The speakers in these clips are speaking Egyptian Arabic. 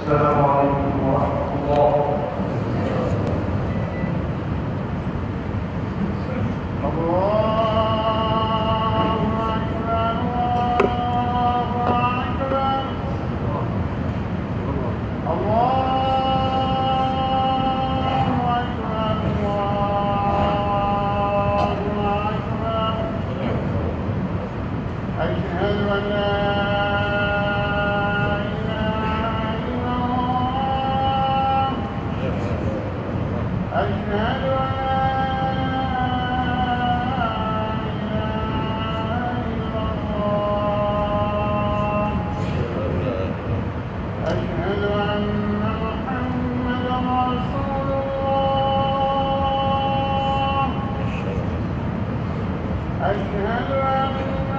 السلام عليكم ورحمة الله أشهد أن لا إله إلا الله أشهد أن لا إله إلا الله أشهد أن محمدا رسول الله أشهد أن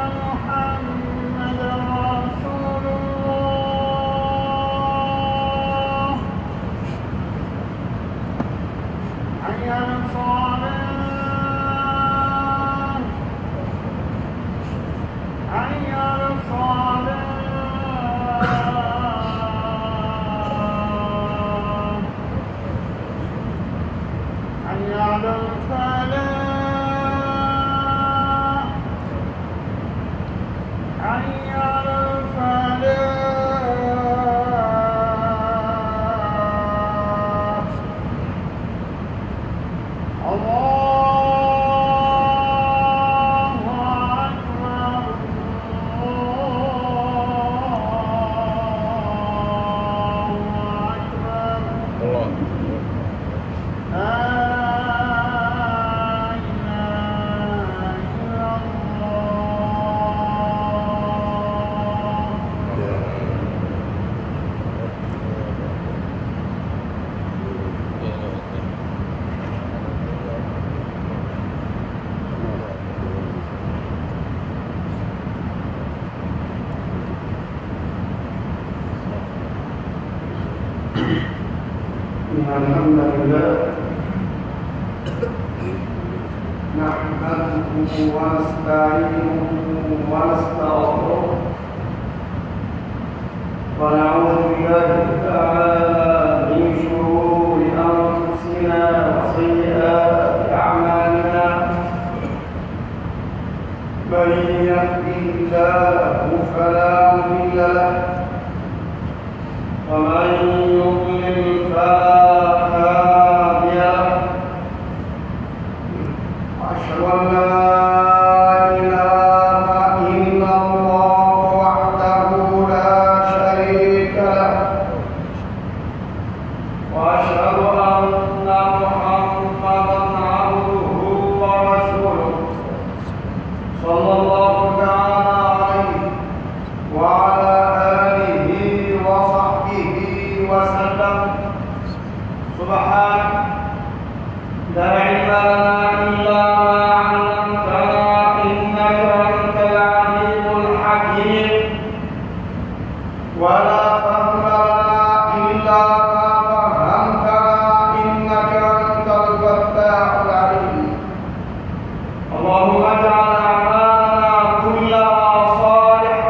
محمدا رسول الله حي على الصلاة حي على الصلاة حي على الفلاح حي على الفلاح الله أكبر الله أكبر لا إله إلا الله إن الحمد لله نحمده ونستعينه ونستغفره ونعوذ بالله تعالى من شرور أنفسنا وسيئات أعمالنا من يهده الله فلا مضل له ومن يضلل فلا هادي له أشهد أن لا إله إلا الله وحده لا شريك له وأشهد أن محمدا عبده ورسوله صلى الله تعالى عليه وعلى آله وصحبه وسلم سبحانك لا علم لنا إلا ما علمتنا إنك أنت العليم الحكيم ولا فهم لنا إلا ما فهمتنا إنك أنت الفتاح العليم اللهم اجعل أعمالنا كلها صالحة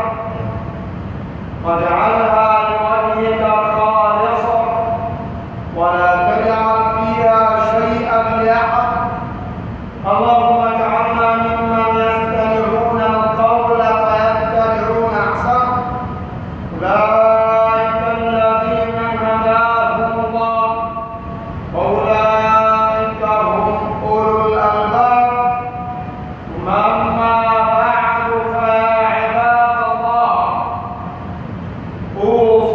واجعلها لوجهك خالصة ولا تجعل فيها شيئا لأحد اللهم اجعلنا ممن يستمعون القول فيتبعون أحسنه أولئك الذين هداهم الله وأولئك هم أولو الألباب ثم أما بعد فيا عباد الله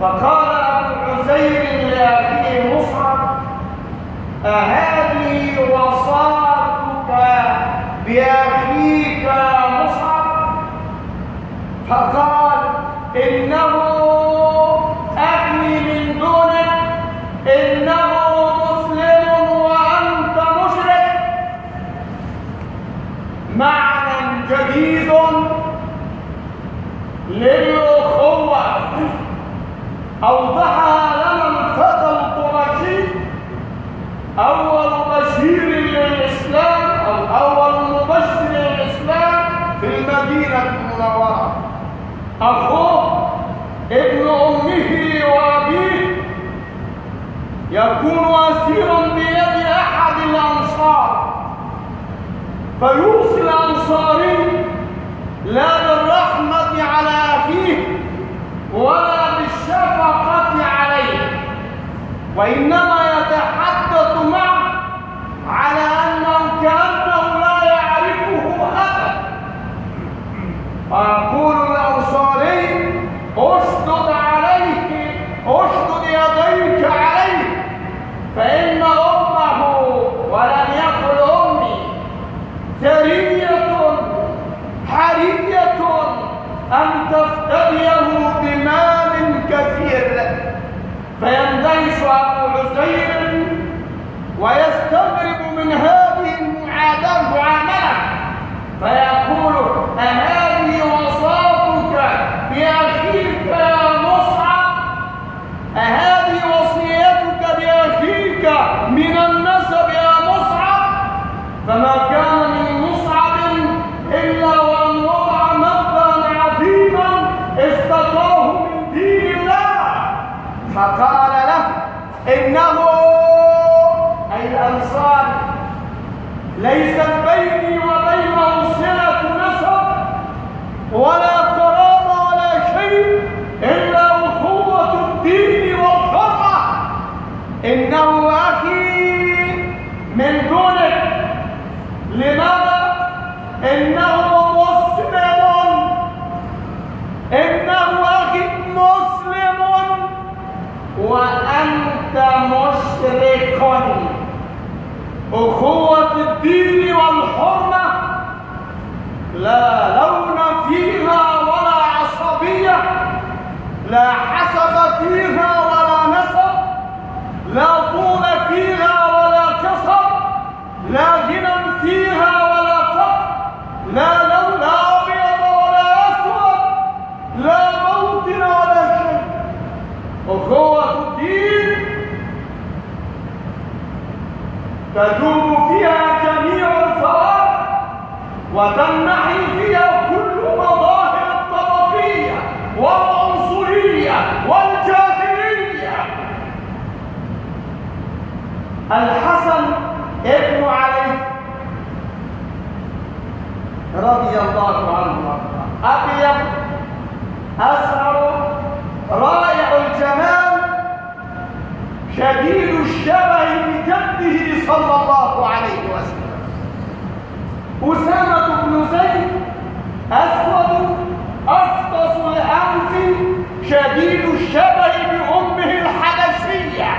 فقال أبو عزير لأخيه مصعب أهذه وصاتك بأخيك مصعب فقال إنه أخي من دونك إنه مسلم وأنت مشرك معنى جديد للأخوة أوضحها لنا الفتى القرشي أول بشير للإسلام أو أول مبشر للإسلام في المدينة المنورة أخوه ابن أمه وأبيه يكون أسيرا بيد أحد الأنصار فيوصي الأنصاري لا بالرحمة على أخيه ولا بالشفقة عليه وإنما يتحدث معه على أنه كأنه لا يعرفه أبدا فيقول الأنصاري اشدد عليه اشدد يديك عليه فإن أمه ولم يقل أمي ثرية حرية أن تفتديه بمال كثير فيندهش أبو عزير ويستغرب من هذه المعاداة المعاملة فيقول أهذه وصاتك بأخيك يا مصعب أهذه وصيتك بأخيك من النسب يا مصعب فما كان من مصعب إلا وأن وضع مبدأ عظيما استقاه من دين الله فقال له إنه أي الأنصار ليست بيني وبينه صلة نسب ولا قرابة ولا شيء إلا أخوة الدين والحرمة إنه أخي من دونك لماذا؟ إنه مسلم إنه أخي مسلم وأنت مشرك أخوة الدين والحرمة لا لون فيها ولا عصبية لا حسب فيها ولا نسب لا طول فيها ولا كسر لا غنى فيها ولا فقر لا لون لا أبيض ولا أسود لا موطن ولا شيء أخوة الدين تدوم فيها جميع الفوائد وتمنحي فيها كل مظاهر الطبقية والعنصرية والجاهلية الحسن ابن علي رضي الله عنه أبيض أسعر رائع الجمال شديد الشبه بجده صلى الله عليه وسلم أسامة بن زيد أسود أفطس الأنف شديد الشبه بأمه الحبشية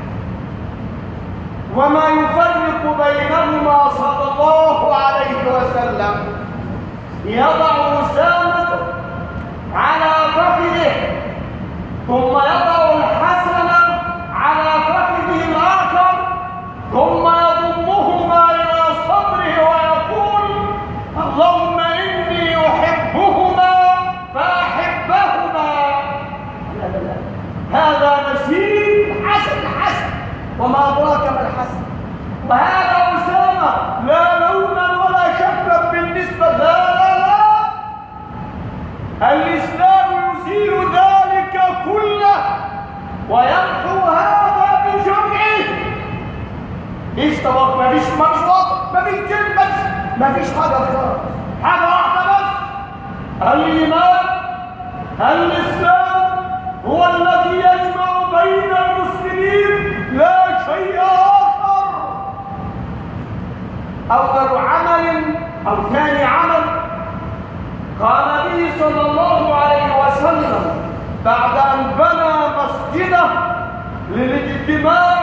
وما يفرق بينهما صلى الله عليه وسلم يضع أسامة على فخذه ثم يضع الحسن على فخذه الآخر ثم يضمهما إلى صدره ويقول اللهم إني أحبهما فأحبهما لا لا لا. هذا نسيب حسن حسن وما أدراك ما الحسن وهذا أسامة لا لونا ولا شكلا بالنسبة لا لا لا الإسلام يزيل ذلك كله ويمحو هذا بجمعه فيش طبق ما فيش مشروط ما فيش كلمة ما فيش حاجة خالص حاجة واحدة بس الإيمان الإسلام هو الذي يجمع بين المسلمين لا شيء آخر أول عمل أو ثاني عمل قال به صلى الله عليه وسلم بعد أن بنى للاجتماع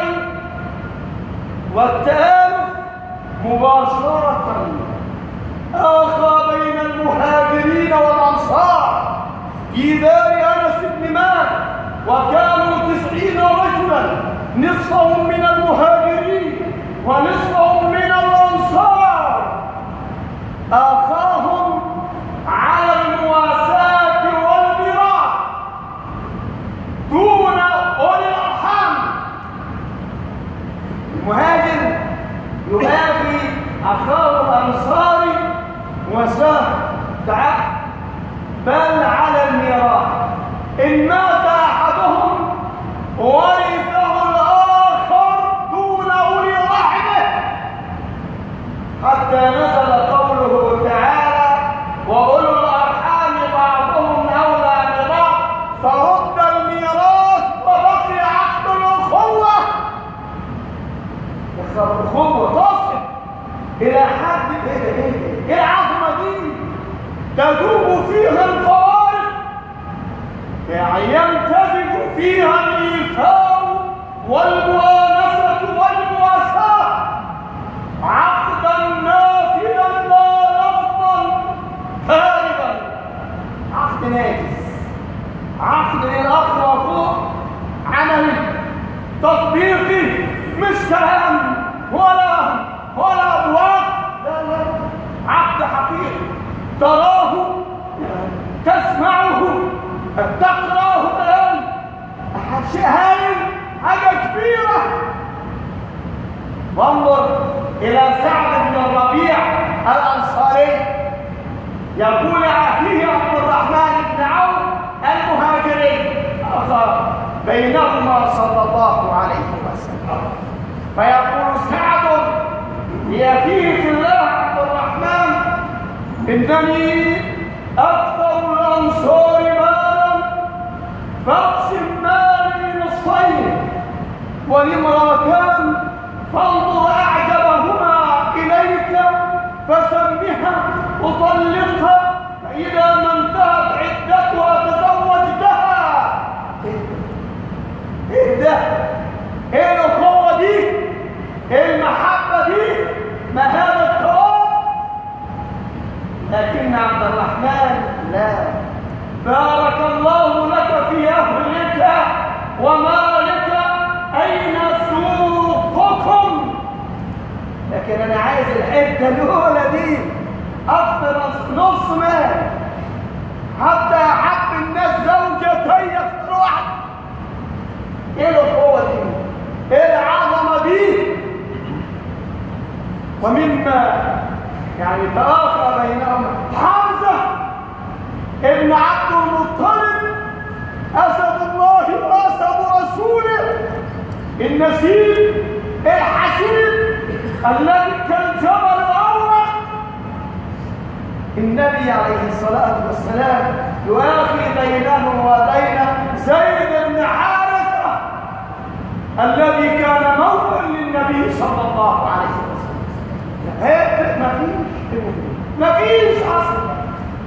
والتآلف مباشرة آخى بين المهاجرين والأنصار في دار أنس بن مالك وكانوا تسعين رجلا نصفهم من المهاجرين ونصفهم من الأنصار آخاهم على المواساة والميراث دون أولي الأرحام المهاجر يباغي أخاه الأنصاري وساه تعال بل على الميراث إن مات أحدهم ورثه الآخر دون أولي رحمه حتى نزل قوله تعالى وأولو الأرحام بعضهم أولى ببعض فرد الميراث وبقي عقد الأخوة الأخوة تصل إلى حد إيه ده إيه ده؟ إيه العظمة دي تذوب فيها الفوارق يعني يمتزج فيها الإيثار والمؤانسة والمواساة عقدا نافذا لا لفظا هاربا عقد ناجز عقد للأخ وأخوه عملي تطبيقي مش كلام ولا ولا أبواب لا لا عقد حقيقي تراه تسمعه تقراه الآن شيء هايل حاجة كبيرة وانظر إلى سعد بن الربيع الأنصاري يقول أخيه عبد الرحمن بن عوف المهاجري أخا بينهما صلى الله عليه وسلم فيقول سعد لأخيه في الله عبد الرحمن إنني أكثر الأنصار مالا فاقسم مالي نصفين ولامرأتان فانظر أعجبهما إليك فسمها أطلقها فإذا ما انتهت عدتها تزوجتها إيه ده؟ إيه الأخوة دي؟ إيه المحبة دي؟ ما هذا التواب؟ لكن عبد الرحمن لا بارك الله لك في أهلك ومالك أين سوقكم لكن أنا عايز الحتة الأولى دي أكثر نص مال حتى أحب الناس زوجتي في واحد إيه الأخوة دي؟ إيه العظمة دي؟ ومما يعني تآخى بينهم حمزة ابن عبد المطلب أسد الله وأسد رسوله النسيب الحسيب الذي كالجبل الأورق النبي عليه الصلاة والسلام يواخي بينه وبين زيد بن حارثة الذي كان مولا للنبي صلى الله عليه وسلم هيك ما فيش ما فيش اصلا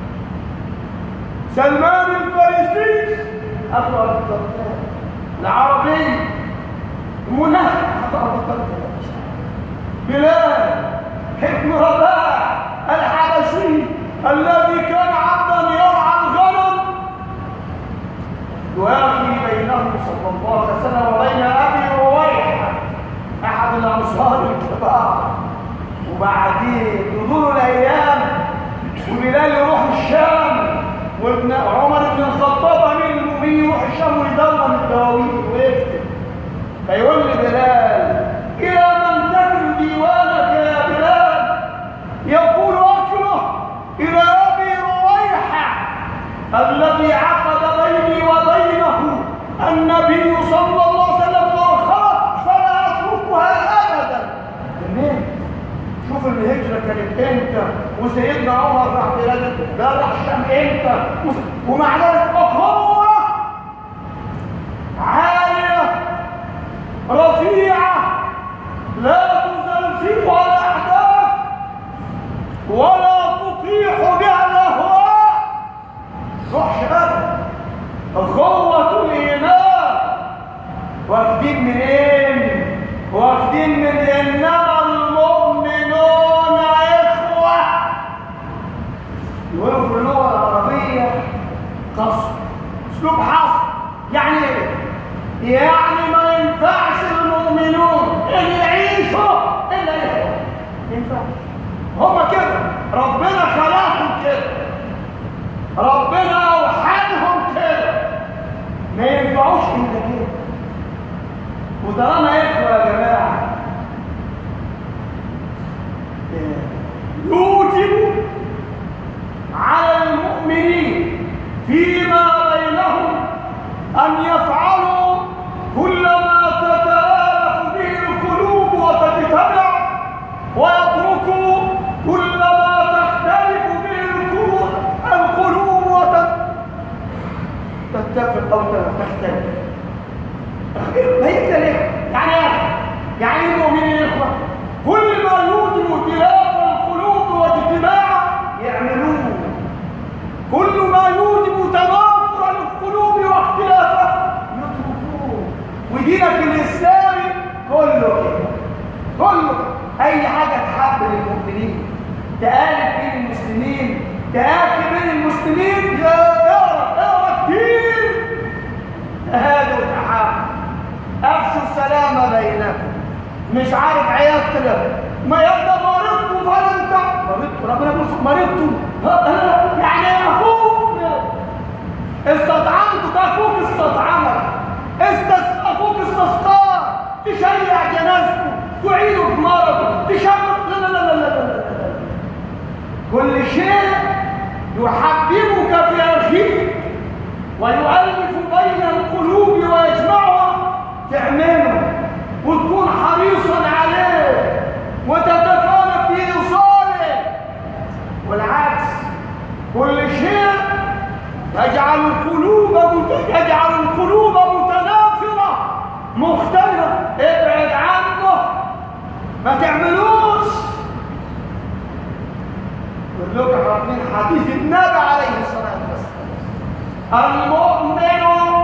سلمان الفارسي اخو ابو الدرداء العربي منافق ابو الدرداء بلال حكم رباح الحبشي الذي كان عبدا يرعى الغنم يواخي بينه صلى الله عليه وسلم وبين ابي رويحه احد الانصار الكبار وبعدين تدور الايام وبلال يروح الشام وابن عمر بن الخطاب امير المؤمنين يروح الشام ويدون الدواوين ويكتب فيقول لبلال الى من تكن ديوانك يا بلال يقول اكره الى ابي رويحه الذي عقد بيني وبينه النبي صلى الله عليه وسلم واخره فلا اتركها ابدا منين شوف الهجرة كانت امتى وسيدنا عمر راح بلاد ده راح الشام امتى ومع ذلك أخوة عالية رفيعة لا تزلزلها الأحداث ولا تطيح بها الأهواء روح شهادة أخوة الإيمان واخدين منين واخدين من انما المؤمنون اخوه يقولوا في اللغه العربيه قصر اسلوب حصر يعني ايه يعني ما ينفعش المؤمنون ان يعيشوا الا اخوه ما ينفعش هما كده ربنا خلقهم كده ربنا اوحدهم كده ما ينفعوش الا كده وطالما اخوه يا جماعه يوجب على المؤمنين فيما بينهم ان يفعلوا كل ما تتالف به القلوب وتجتمع ويتركوا كل ما تختلف به القلوب القلوب وتتفق او تختلف ما هي كده ليه؟ يعني ايه؟ يعني ايه المؤمنين اخوه؟ كل ما يوجب ائتلاف القلوب واجتماعها يعملوه كل ما يوجب تنافر القلوب واختلافها يتركوه ودينك الاسلامي كله كده كله اي حاجه تحب للمؤمنين تآلف بين المسلمين تآخي بين المسلمين يا يا يا كتير تهادوا وتحابوا افشوا السلام بينكم مش عارف عيادت له ما يبدا مرضت فانت مرضت ربنا يقول مرضت ها- ها، يعني اخوك استطعمتك اخوك استطعمك استس... اخوك استسقاك تشيع جنازته تعيده في مرضه تشمت لا لا لا لا لا لا لا. كل شيء يحببك في اخيك ويؤلف بين القلوب ويجمعها تعمله وتكون حريصا عليه وتتفانى في ايصاله والعكس كل شيء يجعل القلوب مت... يجعل القلوب متنافرة مختلفة ابعد عنه ما تعملوش كلكم عارفين حديث النبي عليه الصلاة والسلام المؤمن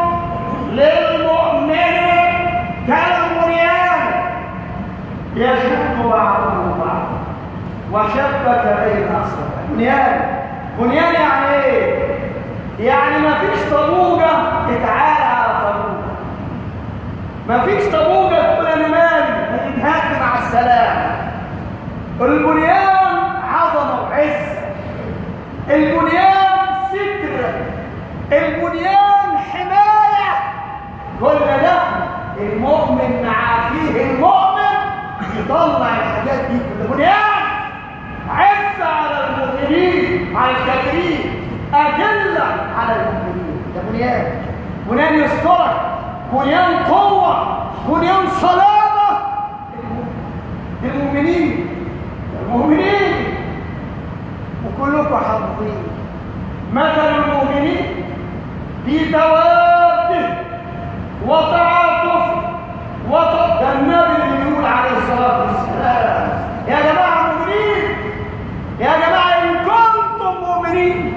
للمؤمن كالبنيان يشد بعضه بعضا وشبك بين اصابعه بنيان بنيان يعني ايه يعني ما فيش طبوجه تتعالى على طبوجه ما فيش طبوجه تقول انا مالي هتتهد مع السلامه البنيان عظمه وعزه البنيان ستر البنيان حمايه كل ده المؤمن مع اخيه المؤمن يطلع الحاجات دي كلها بنيان عز على المؤمنين على الكافرين أذلة على المؤمنين ده بنيان بنيان يسترك بنيان قوة بنيان صلابة المؤمنين المؤمنين وكلكم حافظين مثل المؤمنين في تواده وتعاطف وط... ده النبي اللي بيقول عليه الصلاة والسلام يا جماعة مؤمنين يا جماعة إن كنتم مؤمنين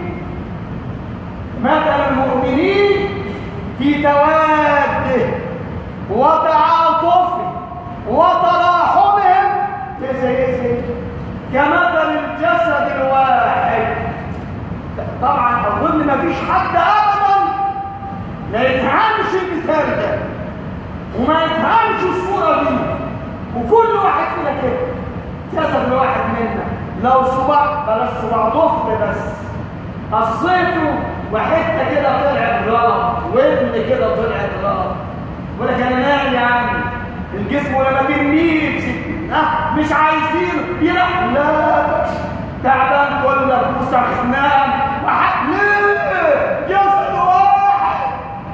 مثل المؤمنين في تواده وتعاطفه وتراحمهم زي زي كمثل الجسد الواحد طبعا اظن ما فيش حد ابدا لا يفهمش المثال ده وما يفهمش الصوره دي وكل واحد فينا كده جسد الواحد منا لو صباع بلاش صباع ضفر بس قصيته وحته كده طلعت غلط ودن كده طلعت غلط يقول لك انا نايم يا عم الجسم لما ترميه ها مش عايزينه يلا لا تعبان كلك وسخنان وحد ليه جسد واحد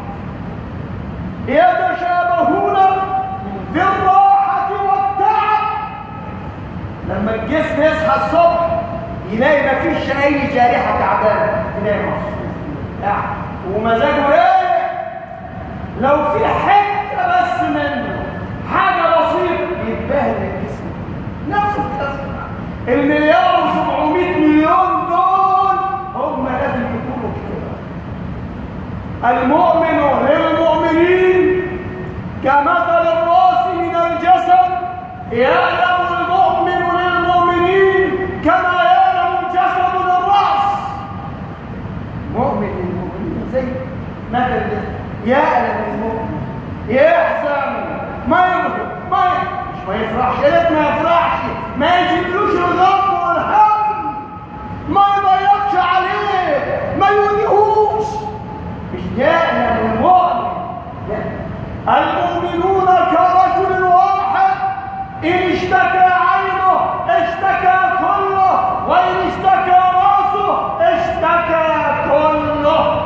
يتشابهون في الراحة والتعب لما الجسم يصحى الصبح يلاقي ما فيش اي جارحة تعبانة يلاقي مبسوط لا ومزاجه رايق لو في حتة بس منه حاجة بسيطة يتبهدل الجسم نفس القصة المليار و700 مليون دول هم لازم يكونوا كده المؤمن للمؤمنين كمثل الراس من الجسد يعلم المؤمن للمؤمنين كما يعلم الجسد للرأس مؤمن للمؤمنين زي مثل الجسد يعلم المؤمن يحزن ما يبغى ما ي- مش ما يفرحش يا ريت ما يفرحش ما يجيبلوش الغم والهم ما يضيقش عليه ما يواجهوش مش يعلم المؤمن لا. المؤمنون كرجل واحد إن اشتكى عينه اشتكى كله وإن اشتكى راسه اشتكى كله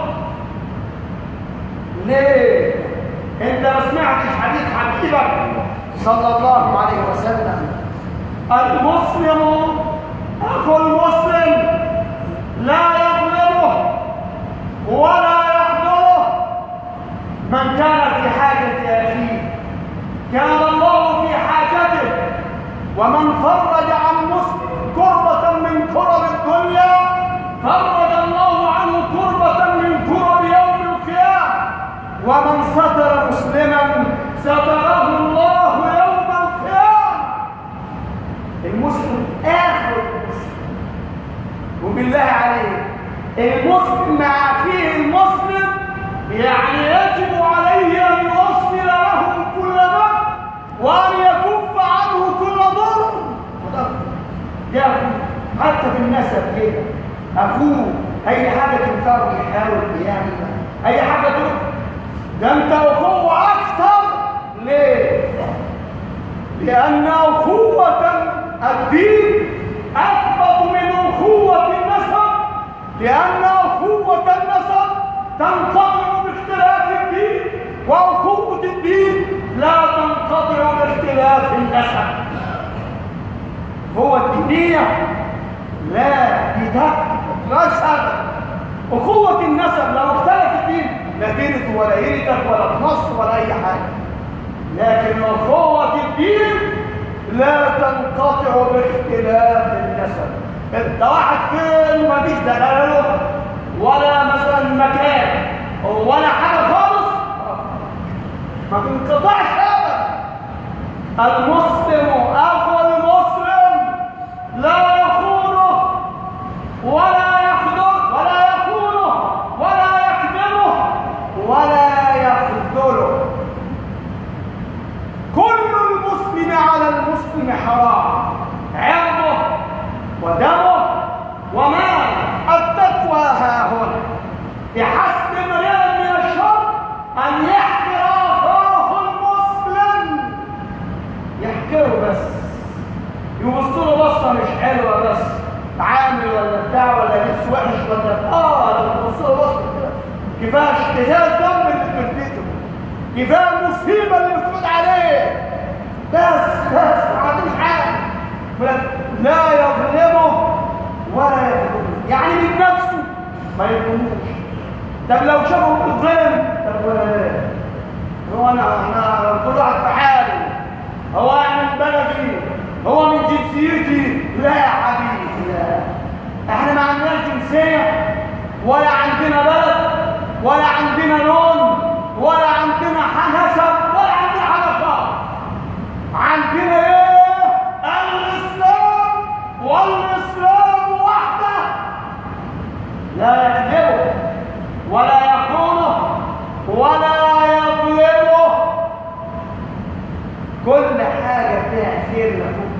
ليه؟ انت ما سمعتش حديث حبيبك صلى الله عليه وسلم المسلم اخو المسلم لا يظلمه ولا يخذله من كان في حاجة أخيه كان الله في حاجته ومن فرج عن مسلم كربة من كرب الدنيا فرج الله عنه كربة من كرب يوم القيامة ومن ستر مسلما ستره الله يوم القيامة المسلم آخر المسلم وبالله عليك المسلم مع أخيه المسلم يعني يجب عليه أن يوصل له كل ذنب وأن يكف عنه كل ضر يا أخوه حتى في النسب كده أخوه أي حاجة تنفعه يحاول يعملها أي حاجة تقول ده أنت أخوه أكثر ليه؟ لأن أخوة الدين أثبت من أخوة النسب لأن أخوة النسب تنقطع باختلاف الدين وأخوة الدين لا تنقطع باختلاف النسب هو الدينية لا بدك لا سبب أخوة النسب لو اختلف الدين لا ترث ولا يرثك ولا تنص ولا أي حاجة لكن أخوة الدين لا تنقطع باختلاف النسب انت واحد فين مفيش دلاله ولا مثلا مكان ولا حاجة خالص ما تنقطعش ابدا المسلم اخو المسلم لا يخونه ولا يخذل ولا يخونه ولا يكذبه ولا يخذله كل المسلم على المسلم حرام عرضه ودمه وماله التقوى ها هنا بحسب امرئ من الشر ان يحقر اخاه المسلم يحقره بس يبص له بصه مش حلوه بس عامل ولا بتاع ولا لبس وحش ولا اه لو تبص له بصه كده كفايه كفايه الدم اللي بتردده كفايه المصيبه اللي بتفوت عليه بس بس ما عندوش حاجه لا يظلمه ولا يظلمه يعني من نفسه ما يظلموش طب لو شافوا الظلم طب ولا ايه هو انا انا كل واحد في حاله هو انا من بلدي هو من جنسيتي لا يا حبيبي لا احنا ما عندناش جنسيه ولا عندنا بلد ولا عندنا لون ولا عندنا نسب ولا عندنا حاجه خالص عندنا ايه الاسلام والاسلام وحده لا يكذبه ولا يخونه ولا يظلمه كل حاجه فيها خير لفوق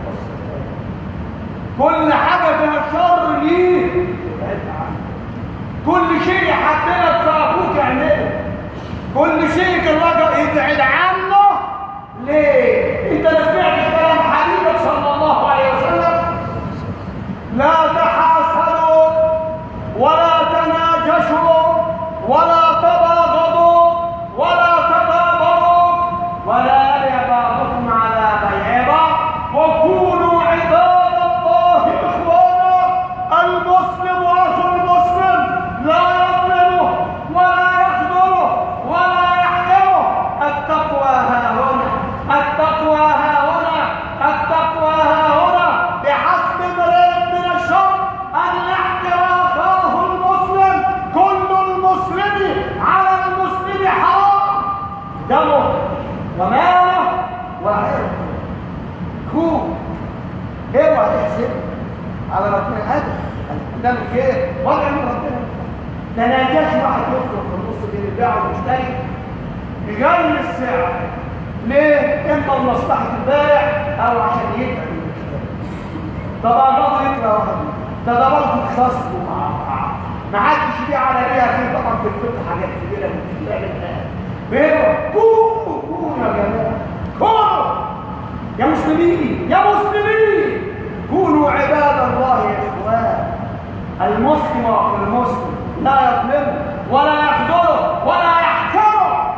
كل حاجه فيها شر ليه ابعد عنه كل شيء يحببك في اخوك اعمله كل شيء الرجل يبعد عنه ليه انت ما سمعتش كلام حبيبك صلى الله عليه وسلم لا تحاسدوا ولا تناجشوا ولا تباغضوا ولا تدابروا ولا يبع بعضكم على بيع بعض وكونوا عباد الله اخوانا المسلم اخو المسلم لا يظلمه ولا يخذله ولا يحقره التقوى ها هنا التقوى ها هنا التقوى ها هنا بحسب امرئ من الشر ان يحقر اخاه المسلم كل المسلم على المسلم حرام دمه وماله وعرضه كوب اوعى تحسب على ربنا ابدا ده من خير وضع من ربنا ده نجاش واحد يدخل في النص بين البيع والمشتري يغير السعر ليه؟ اما لمصلحه البائع او عشان يدفع المشتري طب اقدر يطلع واحد ده ده برضه خصمه مع بعض ما حدش يبيع على بيع فيه طبعا في الفقه حاجات كبيره ممكن تعمل بينهم كونوا كونوا يا جماعه كونوا يا مسلمين يا مسلمين كونوا عباد الله يا اخوان المسلم اخو المسلم لا يظلمه ولا يخذله ولا يحكمه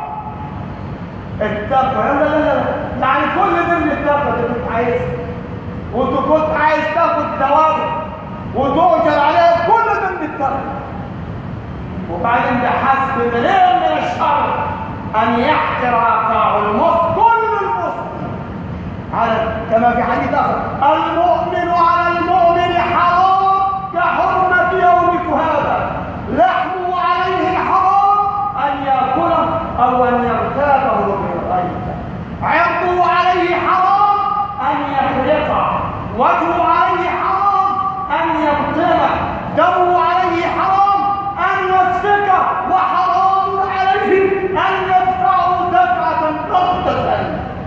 التقوى لا لا لا لا يعني كل ضمن التقوى اللي كنت عايزها وانت كنت عايز تاخد ثوابت وتؤجر عليها كل ضمن التقوى وبعدين ده حسب دليل من الشر ان يحقر اخاه المسلم كل المسلم على كما في حديث اخر المؤمن على المؤمن حرام كحرمه يومك هذا لحمه عليه حرام ان ياكله او ان يغتابه بغيره عرضه عليه حرام ان يخرقه وجهه عليه حرام ان يبطله دمه عليه حرام ان يسفكه وحرام عليه ان يدفعه دفعه ضغطه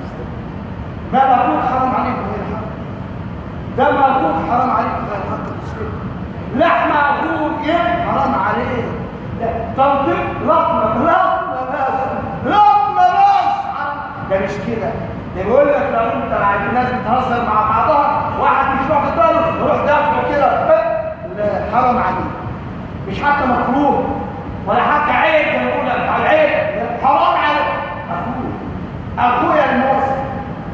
ما مأخوذ حرام عليك غير حق ده مأخوذ حرام عليك غير حق تسكت لحم أخوك إيه حرام عليك ده تنطيق لطمة لطمة بس لطمة بس حرام. ده مش كده ده بيقول لك لو انت مع الناس بتهزر مع بعضها واحد مش واخد باله يروح دافعه كده لا حرام عليك مش حتى مكروه ولا حتى عيب زي ما بيقول لك على العيب لا، حرام عليك اخويا اخويا المسلم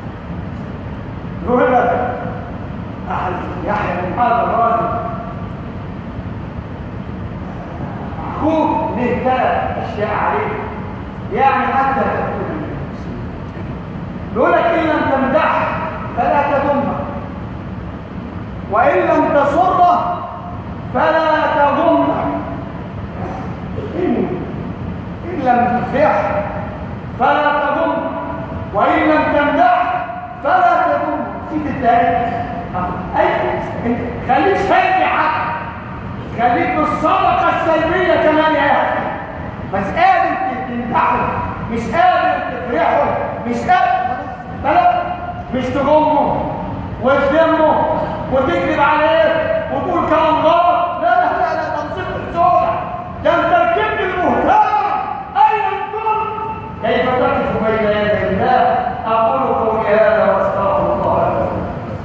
يقول لك أحد يحيى بن هذا الراجل أخوه له ثلاث أشياء عليه يعني حتى تكون من المسلمين يقول لك إن لم تمدحه فلا تذمه وإن لم تسره فلا تضمه إن إن لم تفرح فلا تضمه وإن لم تمدحه فلا تضمه نسيت الثاني أي انت خليك سلبي حتى خليك بالصدقة السلبية كمان يا أخي بس قادر تمدحه مش قادر تفرحه مش قادر بلا مش تغمه وتذمه وتكذب عليه وتقول كلام غلط لا لا لا لا ده مصيبة سودة ده انت ركبت المهتم ايا كنت كيف تقف بين يدي الله اقول قولي هذا واستغفر الله لكم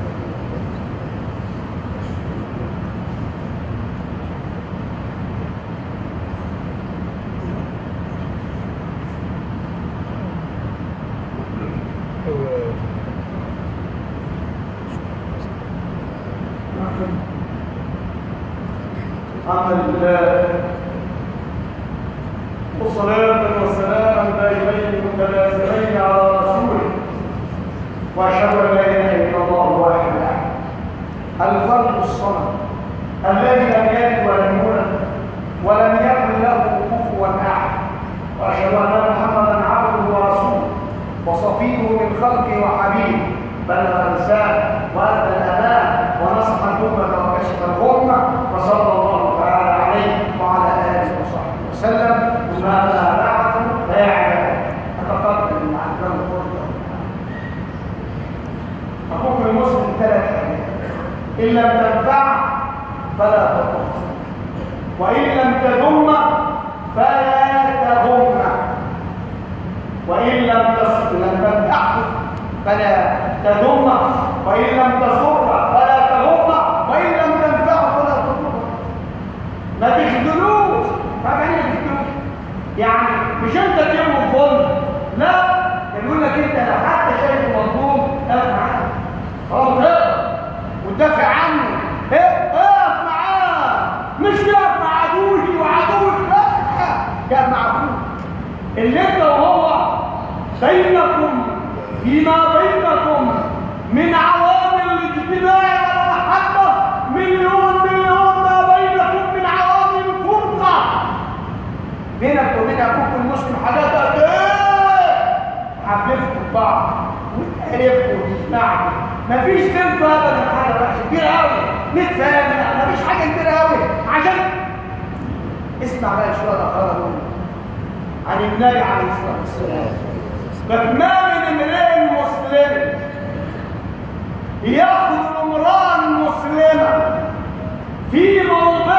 الحمد لله وصلاة وسلاما دائمين متلازمين على رسوله وأشهد أن لا إله إلا الله وحده الفرد الصمد الذي لم يلد ولم يولد ولم يكن له كفوا أحد وأشهد أن محمدا عبده ورسوله وصفيه من خلقه وحبيبه بلغ الرسالة وأدى الأمان ونصح الأمة وكشف الغمة فصلى الله تعالى عليه وعلى آله وصحبه وسلم ثم أما بعد فيا عباد أتقدم مع الإمام الخرج أخوك المسلم ثلاث حاجات إن لم تنفع فلا تضر وإن لم تذم فلا تغم وإن لم تص- لم تمدحه فلا تذم وإن لم تسر فلا تغم وإن لم تنفعه فلا تضر ما تخذلوش ما يعني تخذلوش يعني مش انت تجيبه الظلم لا يقول لك انت لو حتى شايفه مظلوم اقف معاه خلاص اقف وتدافع عنه اقف اقف معاه مش تقف مع عدوه وعدوك لا تقف مع اخوك اللي انت وهو بينكم فيما بينكم من عوامل الاجتماع والمحبه مليون مليون ما بينكم من عوامل الفرقه بينك وبين اخوك المسلم حاجات قد ايه حببكم بعض وتقربكم وتجمعكم مفيش بينكم ابدا حاجه وحشه كبيره قوي نتفاهم مفيش حاجه كبيره قوي عشان اسمع بقى شويه خرجوا عن النبي عليه الصلاه والسلام فما من امرئ مسلم ياخذ امرا مسلما في موضع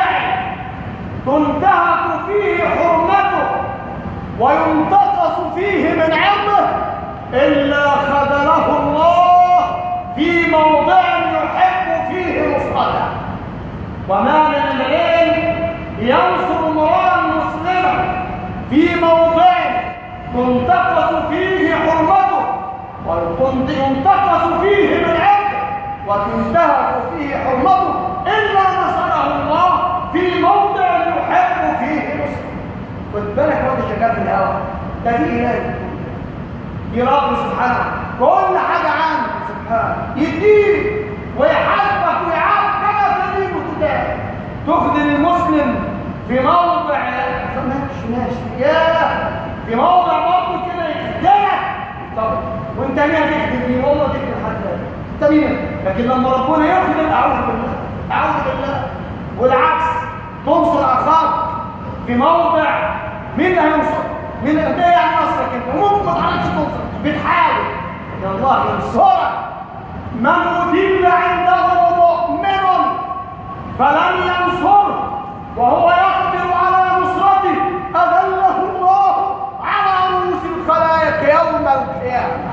تنتهك فيه حرمته وينتقص فيه من عرضه الا خذله الله في موضع يحب فيه نصرته وما من امرئ ينصر امرا مسلما في موضع تنتقص فيه حرمته وينتقص فيه من عرضه وتنتهك فيه حرمته الا نصره الله في موضع يحب فيه نصره خد بالك وانت شغال في الهواء ده في اله في رب سبحانه كل حاجه عنده سبحانه يديك ويحاسبك ويعاقبك كما تدين وتدان تخذل المسلم في موضع ماشي ماشي يا في موضع برضه كده يخدمك طب وانت مين هتخدم مين والله تخدم حد تاني انت مين لكن لما ربنا يخدم اعوذ بالله اعوذ بالله والعكس تنصر اخاك في موضع مين اللي هينصر مين اللي يعني نصرك انت ممكن ما تعرفش تنصر بتحاول يا الله ينصرك من أذل عنده مؤمن فلم ينصره وهو يقدر على نصرته أذله الله على رؤوس الخلائق يوم القيامة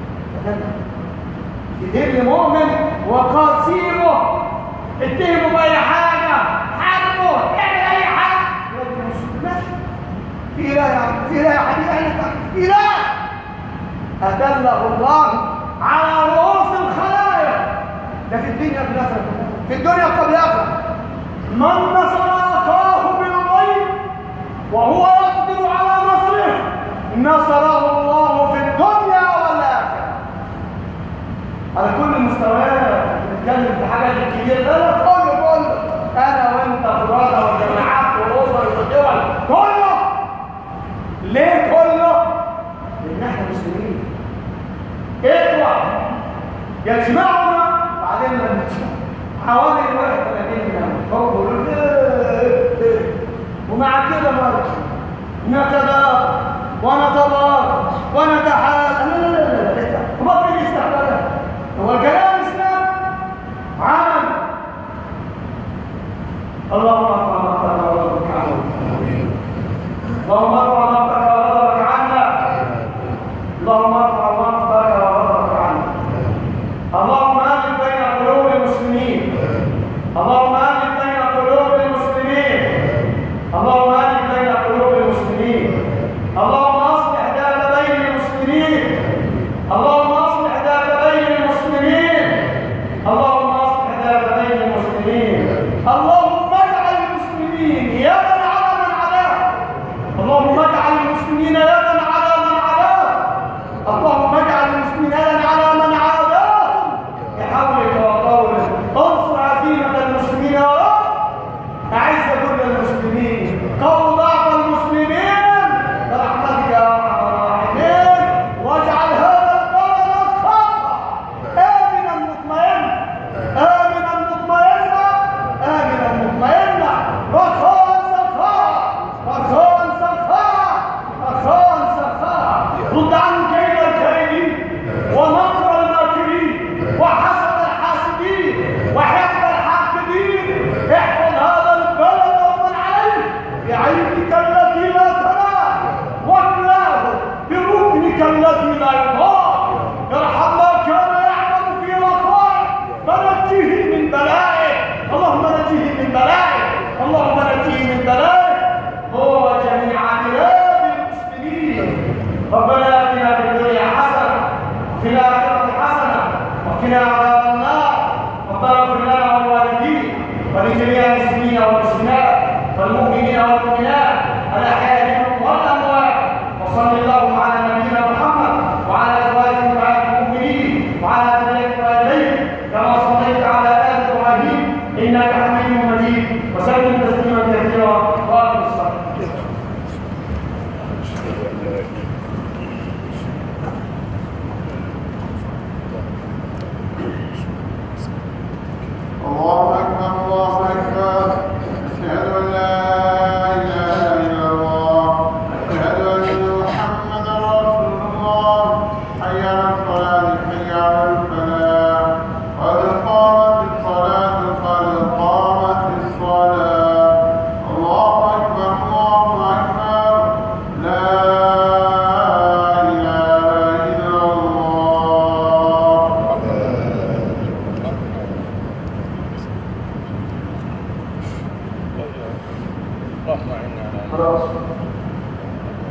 تدل مؤمن وقاسيمه اتهموا بأي حاجة حاربه اعمل أي حاجة في إله يا عم في إله يا حبيبي في إله أدله الله على رؤوس الخلائق ده في الدنيا قبل الآخرة في الدنيا قبل الآخرة من نصر أخاه بالغيب وهو يقدر على نصره نصره الله في الدنيا والآخرة على كل المستويات بنتكلم في حاجات كتير لا لا كله كله أنا وأنت فرادى والجماعات والأسر والدول كله ليه كله؟ لأن احنا مسلمين اخوة يجمعنا بعدين لما نتجمع حوالي 31 من هو بيقولوا ومع كده برضه نتدار ونتضار ونتحال لا لا لا لا لا هو في الاستحلال هو الكلام الاسلام عمل اللهم ارفع مقتك وغضبك عنا اللهم ارفع مقتك وغضبك عنا اللهم ارفع مقتك وغضبك عنا اللهم الف بين قلوب المسلمين اللهم الف بين قلوب المسلمين اللهم الف بين قلوب المسلمين اللهم اصلح ذات بين المسلمين اللهم اصلح ذات بين المسلمين اللهم اصلح ذات بين المسلمين اللهم اجعل المسلمين يدا على من عداهم اللهم اجعل المسلمين يدا على من عداهم اللهم اجعل المسلمين يدا على من عاداهم بحولك وقولك انصر عزيمة المسلمين يا رب أعز كل المسلمين قو ضعف المسلمين برحمتك يا أرحم الراحمين واجعل هذا البلد خاطئا آمنا مطمئنا آمنا مطمئنا آمنا مطمئنا رخاء سخاء رخاء سخاء رخاء سخاء رد عنه كيد الكريمين ومكر الماكرين وحسد الحاسدين وحقد الحاقدين احفظ هذا البلد ومن عليه بعينك التي لا تنام واكلاه بركنك الذي لا يضاع ارحم ما كان يعمل في رخاء فنجيه من بلائه اللهم نجيه من بلائه اللهم نجيه من بلائه هو جميع بلاد المسلمين ربنا اتنا في الدنيا حسنه وفي الاخره حسنه وقنا عذاب النار ربنا اغفر لنا ولوالدينا ولجميع المسلمين والمسلمات والمؤمنين والمؤمنات الاحياء منهم والاموات وصل اللهم على نبينا محمد وعلى ازواجه وعلى المؤمنين وعلى ذريته والديه كما صليت على ال ابراهيم انك حميد مجيد وسلم تسليما كثيرا واخر الصلاه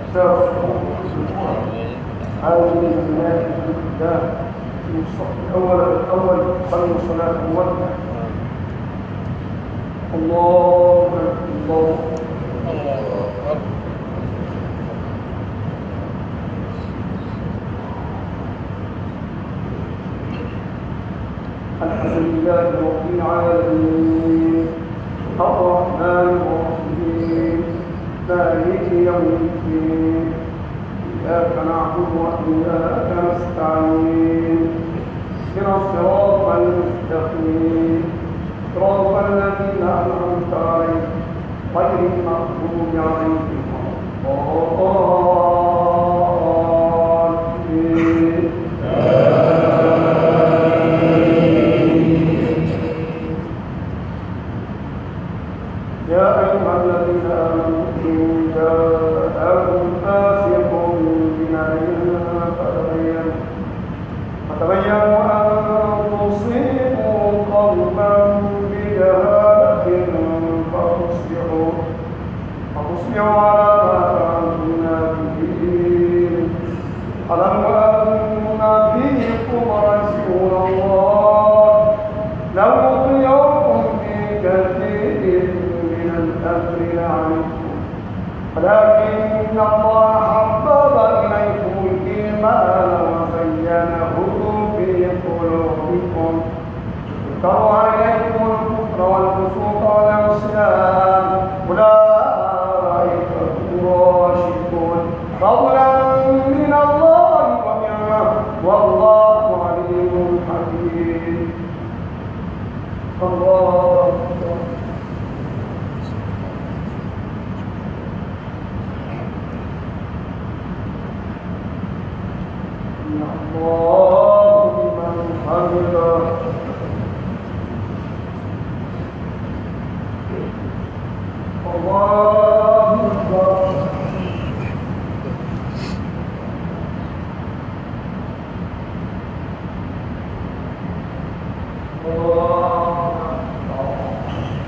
هذه البنات الابتداء في الصف الاول الاول قبل صلاه المودع الله اكبر الحمد لله رب العالمين الرحمن الرحيم مالك يوم الدين إياك نعبد وإياك نستعين اهدنا الصراط المستقيم صراط الذين أنعمت عليهم غير المغضوب عليهم ولا الضالين يا أيها الذين آمنوا إن جاءكم فاسق بنبأ فتبينوا فتبينوا أن تصيبوا قوما بجهالة فتصبحوا فتصبحوا على ما فعلتم نادمين ألم أن فيكم رسول الله لو يطيعكم في كثير من الأمر لعنتم ولكن الله حبب إليكم الإيمان وزينه في قلوبكم كره إليكم الكفر والفسوق والعصيان أولئك هم الراشدون فضلا من الله ونعمه والله عليم حكيم الله أكبر سمع الله لمن حمده الله أكبر الله أكبر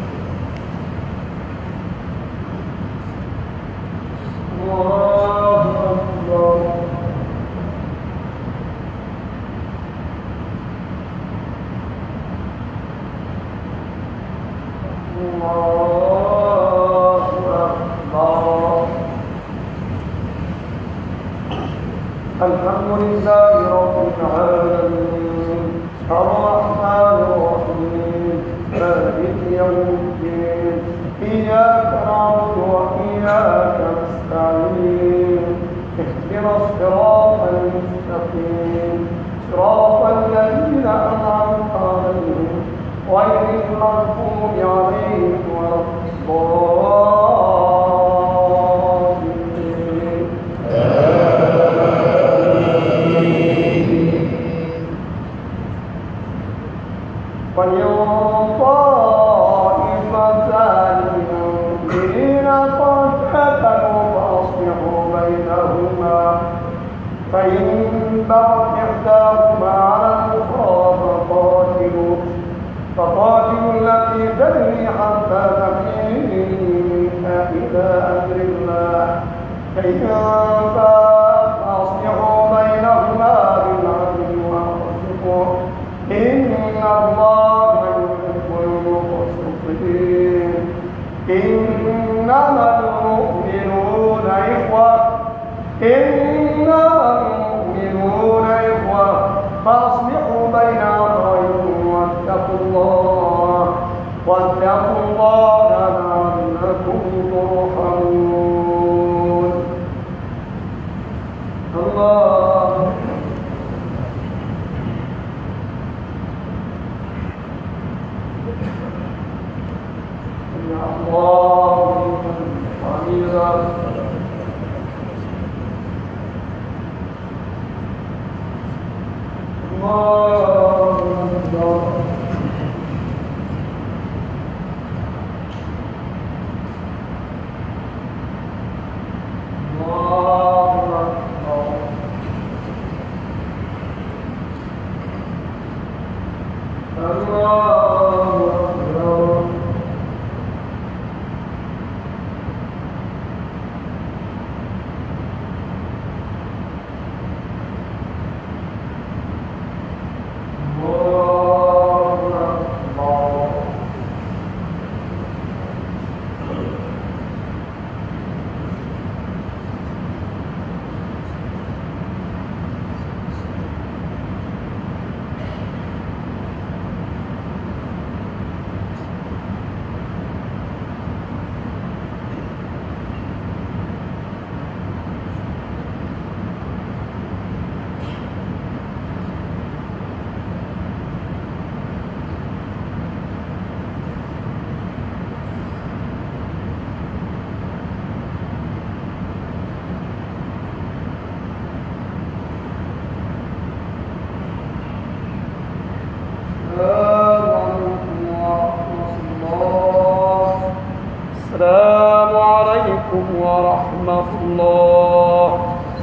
الله أكبر الله أكبر الحمد لله رب العالمين الرحمن الرحيم مالك يوم الدين إياك نعبد وإياك نستعين اهدنا الصراط المستقيم صراط الذين أنعمت عليهم غير المغضوب عليهم ولا الضالين طائفتان من المؤمنين قاتلوا فأصلحوا بينهما فإن بغت إحداهما على الأخرى فقاتلوا فقاتلوا التي تبغي حتى تفيء إلى أمر الله فإن فاءت فأصلحوا بينهما بالعدل وأقسطوا إن الله يحب المقسطين إنما المؤمنون إخوة إنما المؤمنون إخوة فأصلحوا بين أخويكم واتقوا الله واتقوا الله لعلكم ترحمون الله سمع الله لمن حمده الله أكبر الله أكبر الله أكبر عليكم ورحمة الله